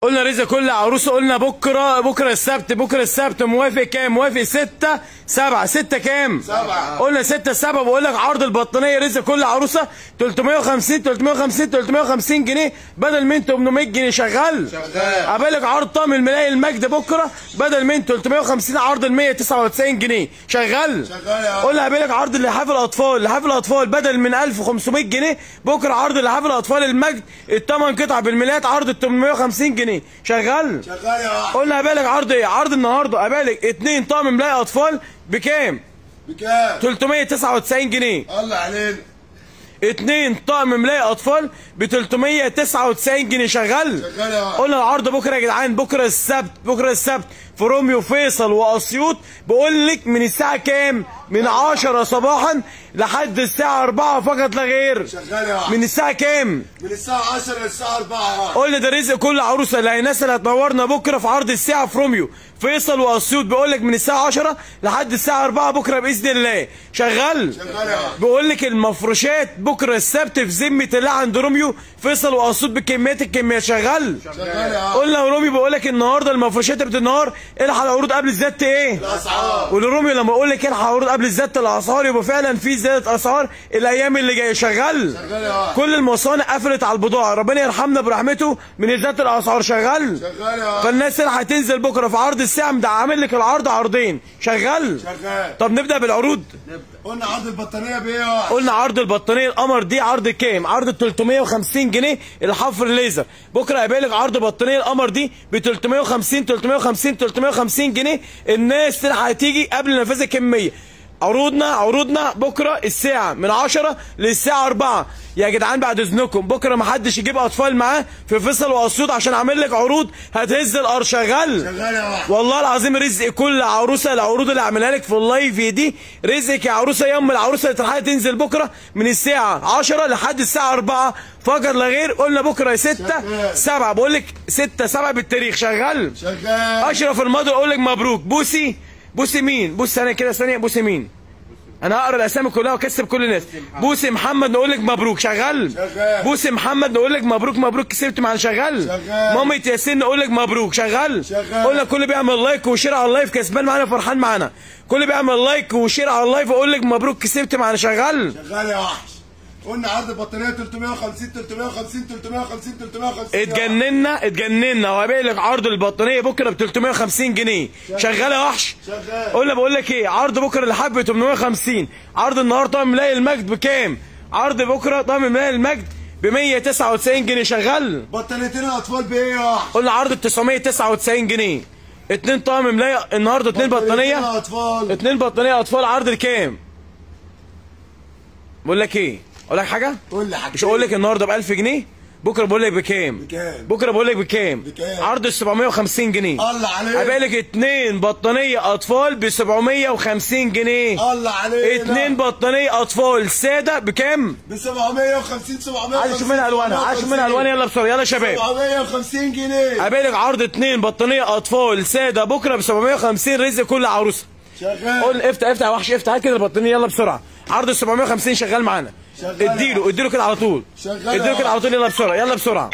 قلنا رزق كل عروسه قلنا بكره بكره السبت بكره السبت موافق كام موافق ستة سبعة ستة كام سبعة. قلنا ستة سبعة بقول لك عرض البطانية رزق كل عروسة 350 350 350 جنيه بدل من 800 جنيه شغال شغال. قابلك عرض طقم الملاهي المجد بكره بدل من 350 عرض ال 199 جنيه شغال شغال يا قلنا قابلك عرض لحاف الاطفال لحاف الاطفال بدل من 1500 جنيه بكره عرض لحاف الاطفال المجد الثمان قطع بالملايات عرض ال 850 جنيه شغال شغال يا واحد قلنا قابلك عرض ايه عرض النهارده قابلك اتنين طقم ملاهي اطفال بكام بكام 399 جنيه الله علينا اتنين طقم ملاهي اطفال ب 399 جنيه شغال شغال يا واحد قلنا العرض بكره يا جدعان بكره السبت بكره السبت في روميو فيصل واسيوط بقول لك من الساعه كام من 10 صباحا لحد الساعه 4 فقط لا غير شغال يا واحد من الساعه كام من الساعة 10 للساعة 4 يا واحد قلنا ده رزق كل عروسه اللي الناس اللي هتنورنا بكره في عرض الساعه في روميو فيصل واسيوط بيقول لك من الساعه 10 لحد الساعه 4 بكره باذن الله شغال شغال يا واحد بقول لك المفروشات بكره السبت في ذمه الله عند روميو فيصل واسيوط بكميات الكميات شغال شغال يا واحد قلنا روميو بيقول لك النهارده المفروشات بتاعت النهار الحق العروض قبل الزت ايه الأسعار والروميو لما اقول لك الحق العروض قبل الزت الاسعار يبقى فعلا في زياده اسعار الايام اللي جايه شغال شغال يا واحد كل المصانع قفلت على البضاعه ربنا يرحمنا برحمته من زياده الاسعار شغال شغال يا واحد فالناس اللي هتنزل بكره في عرض الساعه ده عامل لك العرض عرضين شغال شغال طب نبدا بالعروض قلنا عرض البطانية بإيه يا واحد قلنا عرض البطانيه القمر دي عرض كام عرض 350 جنيه الحفر الليزر بكره هيبقى عرض بطانيه القمر دي ب 350 350 350 جنيه الناس اللي هتيجي قبل نفاذ الكميه عروضنا عروضنا بكره الساعه من 10 للساعه 4 يا جدعان بعد اذنكم بكره ما حدش يجيب اطفال معاه في فيصل واسيوط عشان اعمل لك عروض هتهز الارض شغال شغال يا واحد والله العظيم رزق كل عروسه العروض اللي اعملها لك في اللايف دي رزقك يا عروسه يوم العروسه اللي تلحق تنزل بكره من الساعه 10 لحد الساعه 4 فقط لا غير قلنا بكره 6 شغال. 7 بقول لك 6 7 بالتاريخ شغال شغال اشرف الماضي اقول لك مبروك بوسي بوسي مين بوسي ثانيه كده ثانيه بوسي مين انا هقرا الاسامي كلها واكسب كل الناس بوسي محمد نقول لك مبروك شغال شغال. بوسي محمد نقول لك مبروك مبروك كسبت مع شغال شغال. مامة ياسين نقول لك مبروك شغال شغال. قلنا كل بيعمل لايك وشير على اللايف كسبان معانا فرحان معانا كل بيعمل لايك وشير على اللايف اقول لك مبروك كسبت معانا شغال شغال يا وحش قلنا عرض البطانية 350 350 350 350 اتجننا اتجننا وهبيع لك عرض البطانيه بكره ب 350 جنيه شغال يا وحش شغال. قلنا بقول لك ايه عرض بكره اللي حب 850 عرض النهارده طقم ملاهي المجد بكام عرض بكره طقم ملاهي المجد ب 199 جنيه شغال بطانيتين الاطفال بايه يا وحش قلنا عرض ب 999 جنيه اتنين طقم ملاهي النهارده اتنين بطانيه اطفال اتنين بطانيه اطفال عرض الكام بقول لك ايه اقول لك حاجه قول لي حاجه مش هقول لك النهارده ب 1000 جنيه بكره بقول لك بكام بكام؟ بكره بقول لك بكام بكام؟ عرض ال 750 جنيه الله عليك. هبقى لك اتنين بطانيه اطفال ب 750 جنيه الله عليك اتنين بطانيه اطفال ساده بكام ب 750 750 عايز اشوف منها الوانها عايز اشوف منها الوان يلا بسرعه يلا يا شباب 750 جنيه هبقى لك عرض اتنين بطانيه اطفال ساده بكره ب 750 رزق كل عروسه شغال قول افتح افتح يا وحش افتح هات كده البطانيه يلا بسرعه عرض ال 750 شغال معانا شغال. اديله اديله كده على طول شغال. اديله كده على طول يلا بسرعه يلا بسرعه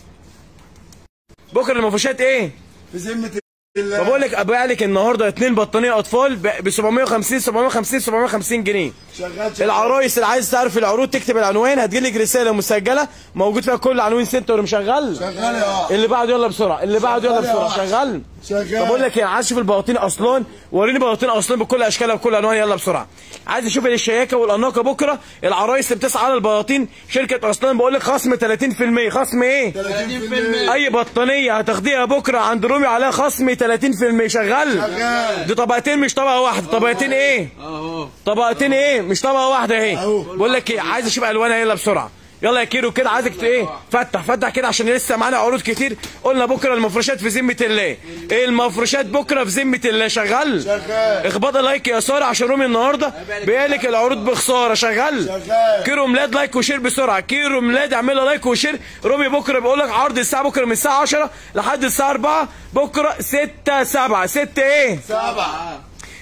بكره المفروشات ايه في ذمه الله بقول لك ابيع لك النهارده اتنين بطانيه اطفال ب 750 750 750 جنيه شغال شغال العرايس اللي عايز تعرف العروض تكتب العنوان هتجيلك رساله مسجله موجود فيها كل عناوين سنتر مشغل شغال يا وحش اللي بعده يلا بسرعه اللي بعده يلا شغال يا بسرعه وحش. شغال شغال. طب بقول لك ايه عايز اشوف البواطين اصلان وريني بواطين اصلان بكل اشكالها وبكل الوان يلا بسرعه عايز اشوف الشياكه والاناقه بكره العرايس اللي بتسعى على البواطين شركه اصلان بقول لك خصم 30% خصم ايه 30% اي بطانيه هتاخديها بكره عند رومي عليها خصم 30% شغال شغال. دي طبقتين مش طبقه واحده طبقتين ايه طبقتين ايه مش طبقه واحده اهي أهو. بقول لك ايه عايز اشوف الوانها يلا بسرعه يلا يا كيرو كده عايزك ت- ايه فتح فتح كده عشان لسه معانا عروض كتير قلنا بكره المفروشات في ذمه الله المفروشات بكره في ذمه الله شغال شغال. اخبط لايك يا ساره عشان رومي النهارده بيقالك العروض بخساره شغال شغال. كيرو ميلاد لايك وشير بسرعه كيرو ميلاد اعمل له لايك وشير رومي بكره بيقول لك عرض الساعه بكره من الساعه 10 لحد الساعه 4 بكره 6 7 6 ايه سبعة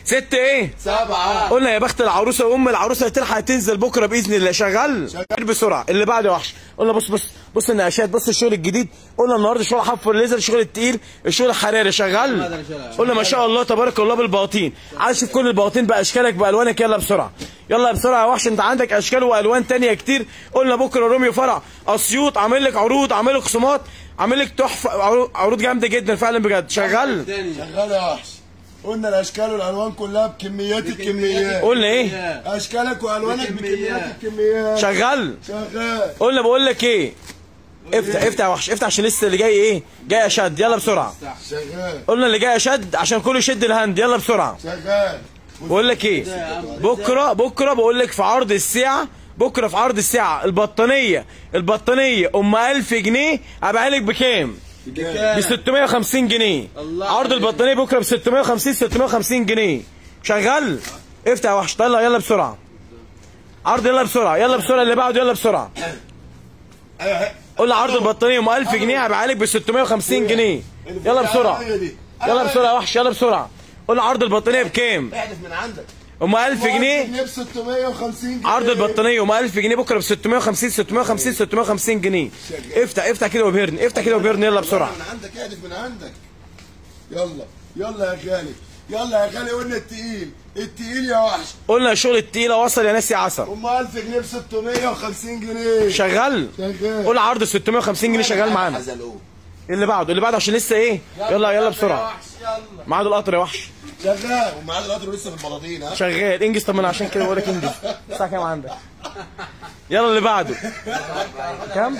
ست ايه سبعة قلنا يا بخت العروسه وام العروسه تلحق تنزل بكره باذن الله شغال شغال. بسرعه اللي بعده يا وحش قلنا بص بص بص النقاشات بص الشغل الجديد قلنا النهارده شغل حفر الليزر الشغل التقيل الشغل الحراري شغال قلنا ما شاء الله تبارك الله بالبواطين عايز اشوف كل البواطين باشكالك بالوانك يلا بسرعه يلا بسرعه يا وحش انت عندك اشكال والوان تانية كتير قلنا بكره روميو فرع اسيوط عامل لك عروض عامل لك خصومات عامل لك تحفه عرو- عروض جامده جدا فعلا بجد شغال شغال يا وحش قلنا الاشكال والالوان كلها بكميات الكميات قلنا ايه اشكالك والوانك بكميات الكميات شغال شغال قلنا بقول لك ايه افتح افتح يا وحش افتح عشان لسه اللي جاي ايه جاي اشد يلا بسرعه شغال قلنا اللي جاي اشد عشان كله يشد الهند يلا بسرعه شغال بقول لك ايه بكره بكره بقول لك في عرض الساعه بكره في عرض الساعه البطانيه البطانيه ام 1000 جنيه هبيعها لك بكام ب 650 جنيه عرض البطانيه بكره ب 650 650 جنيه شغال افتح يا وحش طلع يلا بسرعه عرض يلا بسرعه يلا بسرعه اللي بعده يلا بسرعه ايوه قول لي عرض البطانيه ام 1000 جنيه هبيعها لك ب 650 جنيه يلا بسرعه يلا بسرعه يا وحش يلا بسرعه قول لي عرض البطانيه بكام احدث من عندك ام 1000 جنيه ب 650 جنيه عرض البطانيه ام 1000 جنيه بكره ب 650 650 650 جنيه افتح افتح كده وبهرني افتح كده وبهرني يلا بسرعه من عندك احدث من عندك يلا يلا يا غالي يلا يا غالي قلنا التقيل التقيل يا وحش قلنا الشغل التقيله وصل يا ناس يا عسل ام 1000 جنيه ب 650 جنيه شغال شغال قول عرض 650 جنيه شغال معانا حزلقوم. اللي بعده اللي بعده عشان لسه ايه يلا يلا بسرعه يلا ميعاد القطر يا وحش شغال ومعاد القطر لسه في البلاطين ها شغال انجز طب ما انا عشان كده بقول لك انجز الساعه كام عندك يلا اللي بعده كام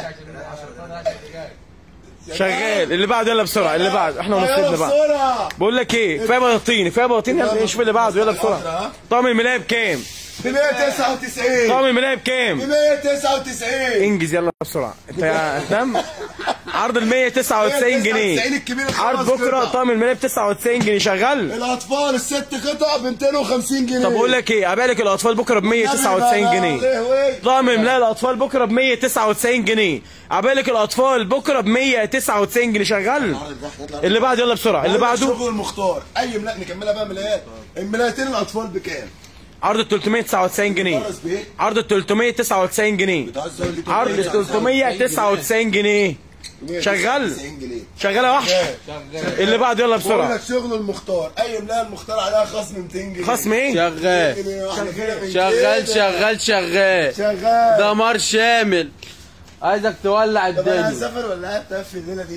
شغال اللي بعده يلا بسرعه اللي بعده احنا يلا ونصيبنا بقى بسرعه بقول لك ايه كفايه بلاطين كفايه بلاطين يلا شوف اللي بعده يلا بسرعه طقم الملايه بكام ب 199 طقم الملايه ب بكام 199 انجز يلا بسرعه انت يا تمام عرض ال 199 جنيه الكبير عرض بكره طقم الملايه ب 99 جنيه شغال الاطفال الست قطع ب 250 جنيه طب بقول لك ايه ابالك الاطفال بكره ب 199 جنيه طقم املاء الاطفال بكره ب 199 جنيه عبالك الاطفال بكره ب 199 جنيه شغال اللي بعده يلا بسرعه اللي بعده شغل المختار اي ملاء نكملها بقى ملايات الملايتين الاطفال بكام؟ عرض ال 399 جنيه فرس بيه عرض ال 399 جنيه بتهزر اللي عرض ال 399 جنيه شغال 90 جنيه شغال يا وحش اللي بعده يلا بقول بسرعه لك شغل المختار اي ملاء المختار عليها خصم 200 جنيه خصم ايه شغال جنيه واحدة كده من شغال كده. شغال شغال شغال دمار شامل عايزك تولع طب انا الدنيا هسافر ولا قاعد تقفل الليله دي؟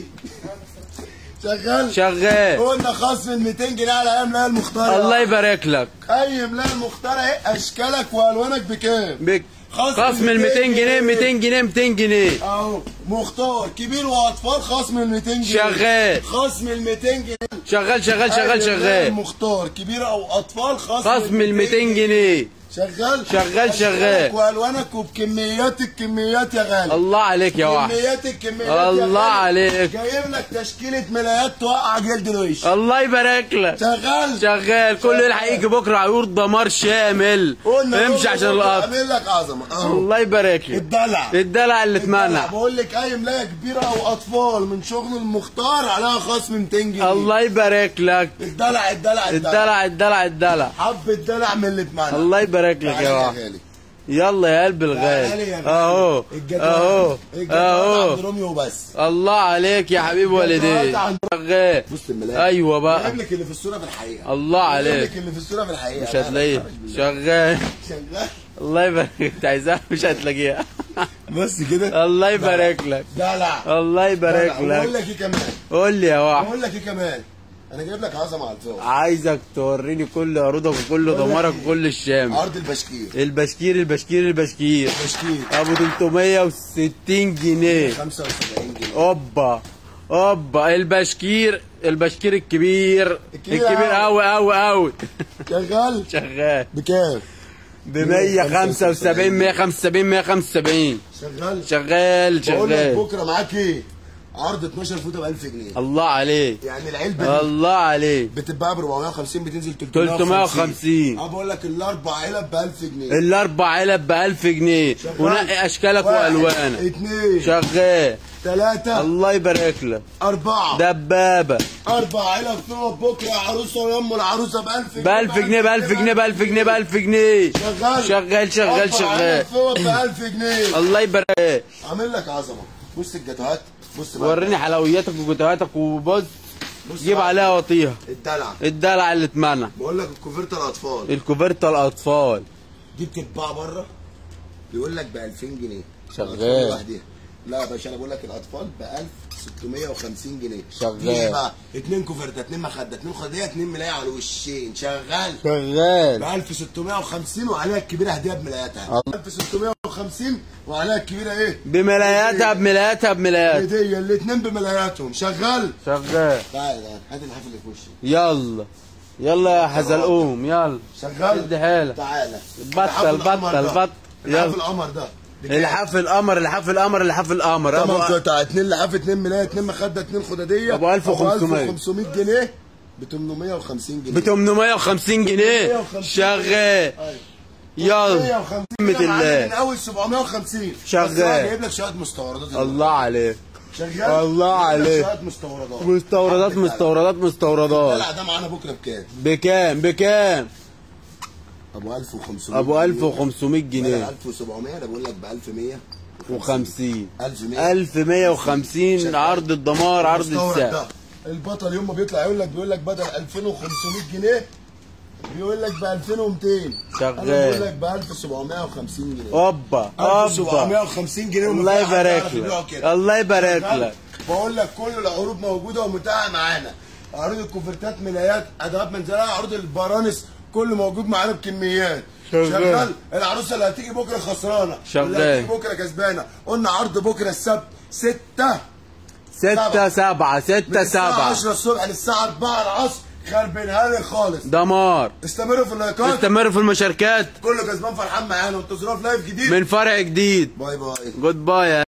شغال شغال قلنا خصم 200 جنيه على اي ملاء المختار الله يبارك لك اي ملاء المختار اهي اشكالك والوانك بكام؟ بك خصم خصم ال 200 جنيه 200 جنيه 200 جنيه اهو مختار كبير واطفال خصم ال 200 جنيه شغال. خصم ال 200 جنيه شغال شغال شغال أي ملاء شغال مختار كبير او اطفال خصم خصم ال 200 جنيه شغال شغال، شغال. أشكالك والوانك وبكميات الكميات يا غالي الله عليك يا واحد كميات الكميات يا الله غالي. عليك. جايب لك تشكيله ملايات توقع جلد الوش الله يبارك لك شغال شغال كله يلحق يجي بكره عيور دمار شامل قلنا امشي عشان القطر عامل لك عظمه اهو الله يبارك لك الدلع الدلع اللي اتمنع بقول لك اي ملايه كبيره او اطفال من شغل المختار عليها خصم 200 جنيه الله يبارك لك الدلع الدلع الدلع الدلع الدلع الدلع حب الدلع من اللي اتمنع الله يبارك لك يا واحد غالي يلا يا قلب غالي الغالي يا غالي. اهو الجدول اهو الجدول اهو عند روميو بس الله عليك يا حبيب والدي عند- شغال بص الملايه ايوه بقى جايب لك اللي في الصوره في الحقيقه الله جايب عليك لك اللي في الصوره في الحقيقه مش هتلاقيه شغال شغال الله يبارك انت عايزها مش هتلاقيها بس كده الله يبارك لك دلع الله يبارك بقول لك لك ايه كمان قول لي يا واحد بقول لك ايه كمان انا جايب لك عظمه على الفوق عايزك توريني كل عروضك وكل دمارك وكل الشام عرض البشكير البشكير البشكير البشكير بشكير ابو 360 جنيه 75 جنيه اوبا اوبا البشكير البشكير الكبير الكبير الكبير أوي. قوي قوي قوي شغال شغال بكام؟ ب 175 175 175 شغال شغال بقول لك شغال بكره معاك ايه؟ عرض 12 فوطه ب 1000 جنيه الله عليك يعني العلبه دي الله عليك بتتباع ب 450 بتنزل 350 350. انا بقول لك الاربع علب ب 1000 جنيه الاربع علب ب 1000 جنيه شغال. ونقي اشكالك واحد، والوانك اثنين شغال ثلاثة الله يبارك لك أربعة دبابه أربع علب ثوب بكرة يا عروسة ويم العروسة ب 1000 ب 1000 جنيه ب 1000 جنيه ب 1000 جنيه ب 1000 جنيه شغال شغال شغال أربع شغال علب ثوب ب 1000 جنيه الله يبارك عامل لك عظمة بص الجاتوهات بص بقى. وريني حلوياتك وجوتهاتك وبص بص جيب بقى. عليها وطيها الدلع الدلع اللي اتمنع بقول لك الكوفرتة الأطفال الكوفرتا الاطفال دي بتتباع بره بيقول لك ب 2000 جنيه شغال. الأطفال لوحدها. لا يا باشا انا بقول لك الاطفال ب 1650 جنيه شغال. دي إيه بقى اتنين كوفرتة اتنين مخدة اتنين خدية اتنين ملاية على الوشين شغال ب شغال 1650 وعليها الكبيرة هدية بملاياتها الله. 1650 وعليها الكبيرة ايه؟ بملاياتها بملاياتها بملايات هدية الاتنين بملاياتهم شغال شغال تعال تعال هات الحفل اللي في وشي يلا يلا يا حزلقوم يلا شغال شد حيلك تعالى بطل، الحفل القمر بطل، ده. بطل. يلا. الحفل القمر ده بكام؟ الحاف القمر الحاف القمر الحاف القمر تمام ابو قطع اتنين لحاف اتنين ملاية اتنين مخدة اتنين خدادية أبو 1500. 1500 جنيه ب 850 جنيه ب 850 جنيه 850 شغال أيوة. يلا 850 بسمة كده معانا الله من اول 750 شغال. بس هو جايب لك شويه مستوردات الله عليك شغال الله جايب لك عليك. شويه مستوردات مستوردات حبة مستوردات دلع. مستوردات الدلع ده معانا بكره بكام؟ بكام بكام ابو 1500 ابو 1500 جنيه جنيه 1700 انا بقول لك ب 1100 و50 1100 1150 عرض الدمار عرض المستورد السعر ده. البطل يوم ما بيطلع يقول لك بيقول لك بدل 2500 جنيه بيقول لك ب 2200 شغال. انا بقول لك ب 1750 جنيه اوبا اوبا 1750 جنيه وما الله في حد يبارك يعرف يبيعه لك كده. الله يبارك شغال؟ لك بقول لك كل العروض موجوده ومتاحه معانا عروض الكوفرتات ملايات ادوات منزليه عروض البرانس كله موجود معانا بكميات شغال. العروسه اللي هتيجي بكره خسرانه شغال. اللي هتيجي بكره كسبانه قلنا عرض بكره السبت 6 ستة سبعة من ستة الساعه سبعة 10 الصبح للساعه 4 العصر خربينها لك خالص دمار استمروا في اللايكات استمر في المشاركات كله كسبان فرحان معانا وانتظرونا في لايف جديد من فرع جديد باي باي جود باي